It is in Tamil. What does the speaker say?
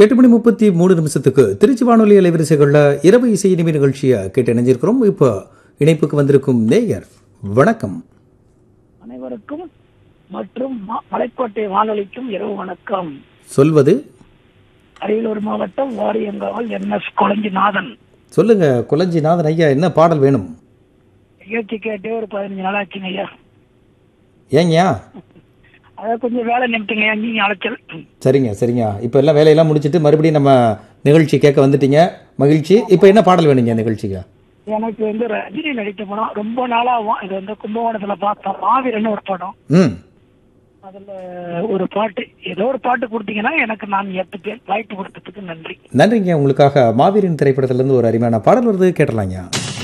எட்டு மணி முப்பத்தி மூணு நிமிஷத்துக்கு திருச்சி வானொலி அலைவரிசைகளில் இரவு இசை இனிமை நிகழ்ச்சியை கேட்டு இணைஞ்சிருக்கிறோம் இப்போ இணைப்புக்கு வந்திருக்கும் நேயர் வணக்கம் அனைவருக்கும் மற்றும் ம- மலைக்கோட்டை வானொலிக்கும் இரவு வணக்கம் சொல்வது அரியலூர் மாவட்டம் வாரியங்காவல் என் எஸ் கொளஞ்சிநாதன் சொல்லுங்க குலஞ்சிநாதன் ஐயா என்ன பாடல் வேணும் நிகழ்ச்சி கேட்டே ஒரு பதினஞ்சு நாள் ஆச்சுங்க ஐயா ஏங்கய்யா அதை கொஞ்சம் வேலை நிமிட்டுங்க ஐயா நீங்க அழைச்சல் சரிங்க சரிங்க இப்போ எல்லாம் வேலையெல்லாம் முடிச்சிட்டு மறுபடியும் நம்ம நிகழ்ச்சி கேட்க வந்துட்டீங்க மகிழ்ச்சி இப்போ என்ன பாடல் வேணுங்க நிகழ்ச்சிக்கு எனக்கு வந்து ரஜினி நடித்த படம் ரொம்ப நாளாகும் இது வந்து கும்பகோணத்துல பார்த்தோம் மாவீரன் ஒரு படம் ம் அதுல ஒரு பாட்டு ஏதோ ஒரு பாட்டு கொடுத்தீங்கன்னா எனக்கு நான் ஏத்துப்பேன் வாய்ப்பு கொடுத்ததுக்கு நன்றி நன்றிங்க உங்களுக்காக மாவீரன் திரைப்படத்திலிருந்து ஒரு அருமையான பாடல் வருது கேட்டலாங்க